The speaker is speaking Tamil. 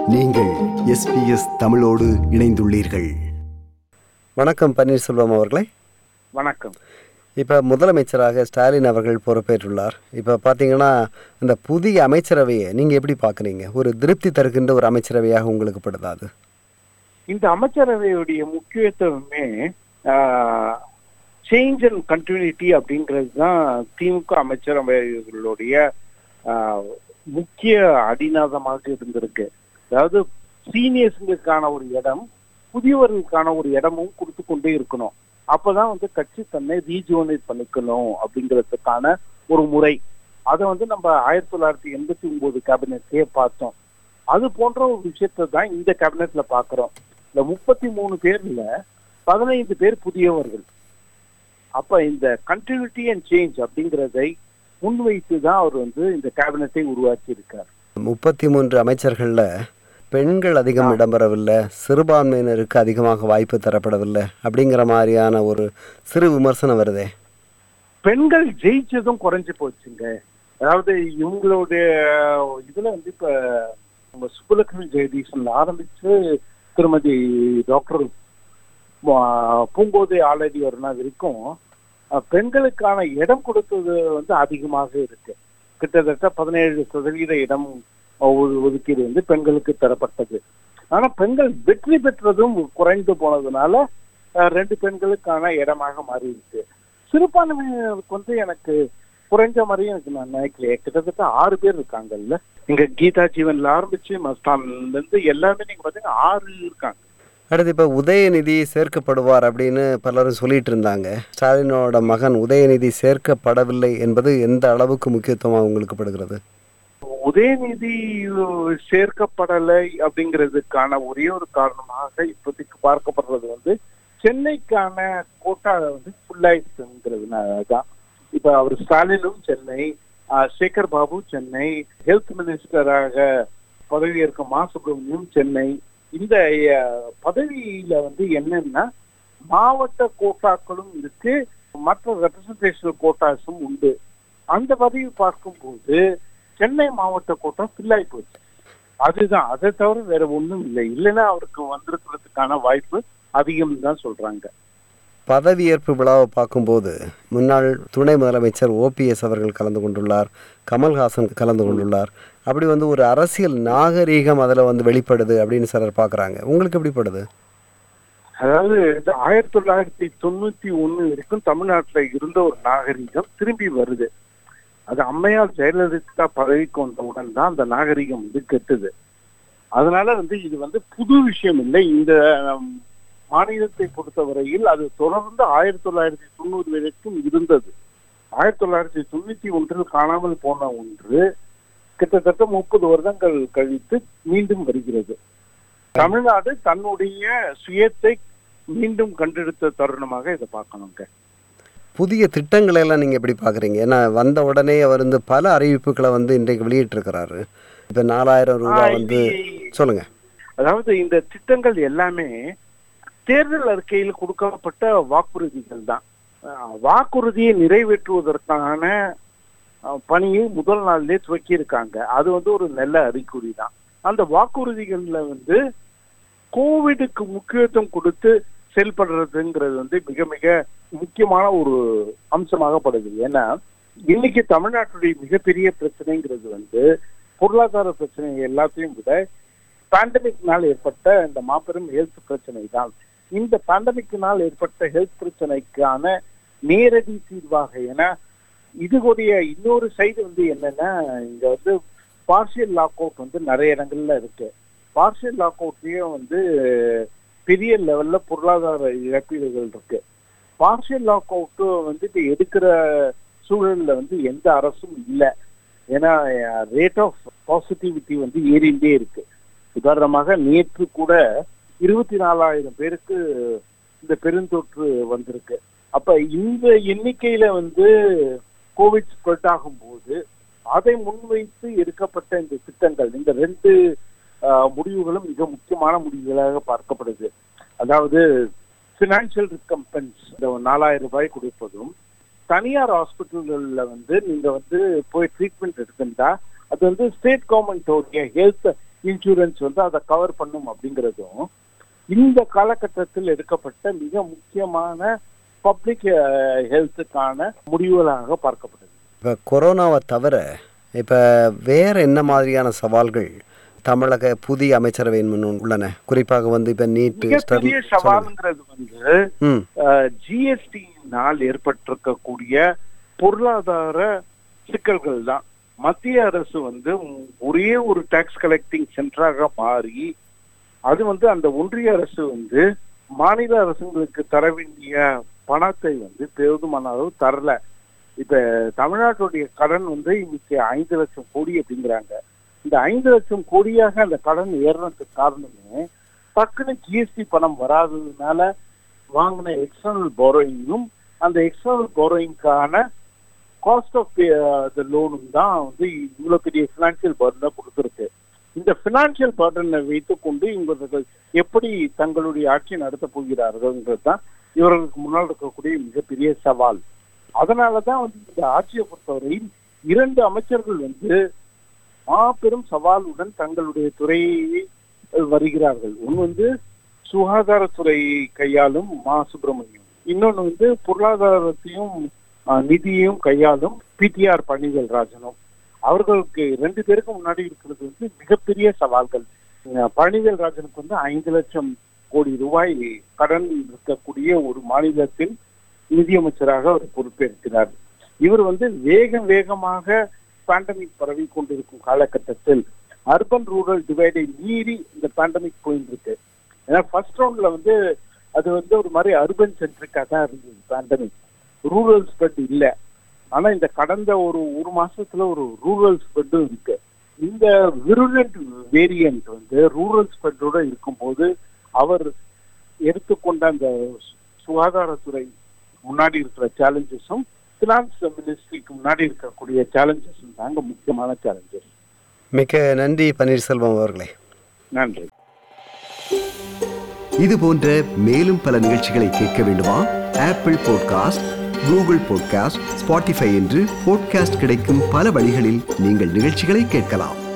நீங்கள் எஸ்பிஎஸ் தமிழோடு இணைந்துள்ளீர்கள் வணக்கம் பன்னீர்செல்வம் அவர்களே வணக்கம் இப்போ முதலமைச்சராக ஸ்டாலின் அவர்கள் பொறுப்பேற்றுள்ளார் இப்போ பார்த்தீங்கன்னா இந்த புதிய அமைச்சரவையை நீங்கள் எப்படி பார்க்குறீங்க ஒரு திருப்தி தருகின்ற ஒரு அமைச்சரவையாக உங்களுக்கு படுதா அது இந்த அமைச்சரவையுடைய முக்கியத்துவமே சேஞ்ச் அண்ட் கண்டினியூட்டி அப்படிங்கிறது தான் திமுக அமைச்சரவைகளுடைய ஆஹ், முக்கிய அடிநாதமாக இருந்திருக்கு அதாவது சீனியர்ஸுங்களுக்கான ஒரு இடம் புதியவர்களுக்கான ஒரு இடமும் கொடுத்து கொண்டே இருக்கணும் அப்பதான் வந்து கட்சி தன்னை ரீஜுவனைட் பண்ணிக்கணும் அப்படிங்கிறதுக்கான ஒரு முறை அதை வந்து நம்ம ஆயிரத்தி தொள்ளாயிரத்தி எண்பத்தி ஒன்பது கேபினெட்லயே பார்த்தோம் அது போன்ற ஒரு விஷயத்தை தான் இந்த கேபினெட்ல பாக்குறோம் இந்த முப்பத்தி மூணு பேர்ல பதினைந்து பேர் புதியவர்கள் அப்ப இந்த கண்டினியூட்டி அண்ட் சேஞ்ச் அப்படிங்கிறதை முன்வைத்து தான் அவர் வந்து இந்த கேபினெட்டை உருவாக்கி இருக்கார் முப்பத்தி மூன்று அமைச்சர்களில் பெண்கள் அதிகம் இடம்பெறவில்லை சிறுபான்மையினருக்கு அதிகமாக வாய்ப்பு தரப்படவில்லை அப்படிங்கிற மாதிரியான ஒரு சிறு விமர்சனம் வருதே பெண்கள் ஜெயிச்சதும் குறைஞ்சு போச்சுங்க அதாவது இவங்களுடைய இதுல வந்து இப்ப நம்ம சுப்புலட்சுமி ஜெகதீசன் ஆரம்பிச்சு திருமதி டாக்டர் பூங்கோதை ஆலடி வருணா வரைக்கும் அஹ், பெண்களுக்கான இடம் கொடுத்தது வந்து அதிகமாக இருக்கு கிட்டத்தட்ட பதினேழு சதவீத இடம் ஒது- ஒதுக்கீடு வந்து பெண்களுக்கு தரப்பட்டது ஆனா பெண்கள் வெற்றி பெற்றதும் குறைந்து போனதுனால அஹ், ரெண்டு பெண்களுக்கான இடமாக மாறி இருக்கு சிறுபான்மையினருக்கு வந்து எனக்கு குறைஞ்ச மாதிரி எனக்கு நான் நினைக்கலையே கிட்டத்தட்ட ஆறு பேர் இருக்காங்கல்ல இங்க கீதா ஜீவன்ல ஆரம்பிச்சு மஸ்தான்ல இருந்து எல்லாமே நீங்க பாத்தீங்கன்னா ஆறு இருக்காங்க அடுத்து இப்போ உதயநிதி சேர்க்கப்படுவார் அப்படின்னு பலரும் சொல்லிட்டு இருந்தாங்க ஸ்டாலினோட மகன் உதயநிதி சேர்க்கப்படவில்லை என்பது எந்த அளவுக்கு முக்கியத்துவமாக உங்களுக்கு படுகிறது உதயநிதி சேர்க்கப்படலை அப்படிங்கிறதுக்கான ஒரே ஒரு காரணமாக இப்போதைக்கு பார்க்கப்படுறது வந்து சென்னைக்கான கோட்டா வந்து ஃபுல் ஆயிடுச்சுங்கிறதுனால தான் இப்ப அவர் ஸ்டாலினும் சென்னை ஆஹ், சேகர் பாபு சென்னை ஹெல்த் மினிஸ்டராக பதவியேற்கும் மா சுப்பிரமணியம் சென்னை இந்த அஹ், பதவியில வந்து என்னன்னா மாவட்ட கோட்டாக்களும் இருக்கு மற்ற ரெப்ரசன்டேஷனல் கோட்டாஸும் உண்டு அந்த பதவி பார்க்கும்போது சென்னை மாவட்ட கோட்டா ஃபில் ஆகி போச்சு அதுதான் அதை தவிர வேற ஒண்ணும் இல்லை இல்லைன்னா அவருக்கு வந்திருக்கிறதுக்கான வாய்ப்பு அதிகம் தான் சொல்றாங்க பதவியேற்பு விழாவை பார்க்கும்போது முன்னாள் துணை முதலமைச்சர் ஓபிஎஸ் அவர்கள் கலந்து கொண்டுள்ளார் கமல்ஹாசன் கலந்து கொண்டுள்ளார் அப்படி வந்து ஒரு அரசியல் நாகரீகம் அதில் வந்து வெளிப்படுது அப்படின்னு சிலர் பார்க்குறாங்க உங்களுக்கு எப்படி படுது அதாவது இந்த ஆயிரத்தி தொள்ளாயிரத்தி தொண்ணூத்தி ஒண்ணு வரைக்கும் தமிழ்நாட்டுல இருந்த ஒரு நாகரிகம் திரும்பி வருது அது அம்மையார் ஜெயலலிதா பதவிக்கு வந்தவுடன் தான் அந்த நாகரிகம் வந்து கெட்டுது அதனால வந்து இது வந்து புது விஷயம் இல்லை இந்த நம், மாநிலத்தை பொறுத்தவரையில் அது தொடர்ந்து ஆயிரத்தி தொள்ளாயிரத்தி தொண்ணூறு வரைக்கும் இருந்தது ஆயிரத்தி தொள்ளாயிரத்தி தொண்ணூத்தி ஒன்றில் காணாமல் போன ஒன்று கிட்டத்தட்ட முப்பது வருடங்கள் கழித்து மீண்டும் வருகிறது தமிழ்நாடு தன்னுடைய சுயத்தை மீண்டும் கண்டெடுத்த தருணமாக இதை பார்க்கணுங்க புதிய திட்டங்களை எல்லாம் நீங்கள் எப்படி பார்க்குறீங்க ஏன்னா வந்த உடனே அவர் வந்து பல அறிவிப்புகளை வந்து இன்றைக்கு வெளியிட்டிருக்கிறாரு இப்போ நாலாயிரம் ரூபாய் வந்து இது- சொல்லுங்க அதாவது இந்த திட்டங்கள் எல்லாமே தேர்தல் அறிக்கையில் கொடுக்கப்பட்ட வாக்குறுதிகள் தான் அஹ் வாக்குறுதியை நிறைவேற்றுவதற்கான அஹ், பணியை முதல் நாள்லயே துவக்கி இருக்காங்க அது வந்து ஒரு நல்ல அறிகுறி தான் அந்த வாக்குறுதிகள்ல வந்து கோவிடுக்கு முக்கியத்துவம் கொடுத்து செயல்படுறதுங்கிறது வந்து மிக மிக முக்கியமான ஒரு அம்சமாகப்படுது ஏன்னா இன்னைக்கு தமிழ்நாட்டுடைய மிகப்பெரிய பிரச்சனைங்கிறது வந்து பொருளாதார பிரச்சனை எல்லாத்தையும் விட பேண்டமிக்னால் ஏற்பட்ட இந்த மாபெரும் ஹெல்த் பிரச்சனை தான் இந்த பேண்டமிக்னால் ஏற்பட்ட ஹெல்த் பிரச்சனைக்கான நேரடி தீர்வாக ஏன்னா இதுடைய இன்னொரு சைடு வந்து என்னன்னா இங்க வந்து பார்ஷியல் லாக் அவுட் வந்து நிறைய இடங்கள்ல இருக்கு பார்ஷியல் லாக் அவுட்லயும் வந்து பெரிய லெவல்ல பொருளாதார இழப்பீடுகள் இருக்கு பார்ஷியல் லாக் அவுட் வந்து இப்ப எடுக்கிற சூழல்ல வந்து எந்த அரசும் இல்லை ஏன்னா ரேட் ஆஃப் பாசிட்டிவிட்டி வந்து ஏறிண்டே இருக்கு உதாரணமாக நேற்று கூட இருபத்தி நாலாயிரம் பேருக்கு இந்த பெருந்தொற்று வந்திருக்கு அப்ப இந்த எண்ணிக்கையில வந்து கோவிட் ஸ்ப்ரெட் ஆகும்போது அதை முன்வைத்து எடுக்கப்பட்ட இந்த திட்டங்கள் இந்த ரெண்டு ஆஹ், முடிவுகளும் மிக முக்கியமான முடிவுகளாக பார்க்கப்படுது அதாவது பினான்சியல் ரிகம்பன்ஸ் இந்த நாலாயிரம் ரூபாய் கொடுப்பதும் தனியார் ஹாஸ்பிட்டல்கள்ல வந்து நீங்க வந்து போய் ட்ரீட்மெண்ட் எடுத்துட்டா அது வந்து ஸ்டேட் கவர்மெண்டோடைய ஹெல்த் இன்சூரன்ஸ் வந்து அதை கவர் பண்ணும் அப்படிங்கிறதும் இந்த காலகட்டத்தில் எடுக்கப்பட்ட மிக முக்கியமான பப்ளிக் ஹெல்த்துக்கான முடிவுகளாக பார்க்கப்படுது இப்போ கொரோனாவை தவிர இப்போ வேறு என்ன மாதிரியான சவால்கள் தமிழக புதிய அமைச்சரவையின் முன் உள்ளன குறிப்பாக வந்து இப்போ நீட்டு மிகப்பெரிய சவாலுங்கிறது வந்து ம் ஜிஎஸ்டியினால் ஏற்பட்டிருக்கக்கூடிய பொருளாதார சிக்கல்கள் தான் மத்திய அரசு வந்து ஒரே ஒரு டாக்ஸ் கலெக்டிங் சென்டராக மாறி அது வந்து அந்த ஒன்றிய அரசு வந்து மாநில அரசுங்களுக்கு தர வேண்டிய பணத்தை வந்து போதுமான அளவு தரல இப்ப தமிழ்நாட்டுடைய கடன் வந்து இன்னைக்கு ஐந்து லட்சம் கோடி அப்படிங்கிறாங்க இந்த ஐந்து லட்சம் கோடியாக அந்த கடன் ஏறுறதுக்கு காரணமே டக்குன்னு ஜிஎஸ்டி பணம் வராததுனால வாங்கின எக்ஸ்டர்னல் போரோயிங்கும் அந்த எக்ஸ்டர்னல் போரோயிங்கான காஸ்ட் ஆஃப் த லோனும் தான் வந்து இவ்வளவு பெரிய பினான்சியல் பர்டனை கொடுத்துருக்கு இந்த பினான்சியல் பர்டனை வைத்துக்கொண்டு இவர்கள் எப்படி தங்களுடைய ஆட்சி நடத்தப் போகிறார்கள்ன்றது தான் இவர்களுக்கு முன்னால் இருக்கக்கூடிய மிகப்பெரிய சவால் அதனாலதான் வந்து இந்த ஆட்சியை பொறுத்தவரையில் இரண்டு அமைச்சர்கள் வந்து மாபெரும் சவாலுடன் தங்களுடைய துறையை வருகிறார்கள் ஒன்று வந்து சுகாதாரத்துறை கையாளும் மா சுப்பிரமணியம் இன்னொன்னு வந்து பொருளாதாரத்தையும் ஆஹ், நிதியையும் கையாளும் பிடிஆர் பணிகள் ராஜனும் அவர்களுக்கு ரெண்டு பேருக்கு முன்னாடி இருக்கிறது வந்து மிகப்பெரிய சவால்கள் அஹ், பழனிவேல் ராஜனுக்கு வந்து ஐந்து லட்சம் கோடி ரூபாய் கடன் இருக்கக்கூடிய ஒரு மாநிலத்தின் நிதியமைச்சராக அவர் பொறுப்பேற்கிறார் இவர் வந்து வேகம் வேகமாக பேண்டமிக் பரவி கொண்டிருக்கும் காலகட்டத்தில் அர்பன் ரூரல் டிவைடை மீறி இந்த பேண்டமிக் போயிட்டு இருக்கு ஏன்னா ஃபர்ஸ்ட் ரவுண்ட்ல வந்து அது வந்து ஒரு மாதிரி அர்பன் சென்ட்ரிக்கா தான் இருந்தது பேண்டமிக் ரூரல் ஸ்ப்ரெட் இல்ல ஆனா இந்த கடந்த ஒரு ஒரு மாசத்துல ஒரு ரூரல் ஸ்ப்ரெட்டும் இருக்கு இந்த விருலண்ட் வேரியன்ட் வந்து ரூரல் ஸ்ப்ரெட்டோட இருக்கும்போது அவர் எடுத்துக்கொண்ட அந்த சு- சுகாதாரத்துறை முன்னாடி இருக்கிற சேலஞ்சஸும் பினான்ஸ் மினிஸ்ட்ரிக்கு முன்னாடி இருக்கக்கூடிய சேலஞ்சஸும் தாங்க முக்கியமான சேலஞ்சஸ் மிக்க நன்றி பன்னீர்செல்வம் அவர்களே நன்றி இது போன்ற மேலும் பல நிகழ்ச்சிகளை கேட்க வேண்டுமா Apple podcast Google podcast Spotify என்று பாட்காஸ்ட் கிடைக்கும் பல வழிகளில் நீங்கள் நிகழ்ச்சிகளை கேட்கலாம்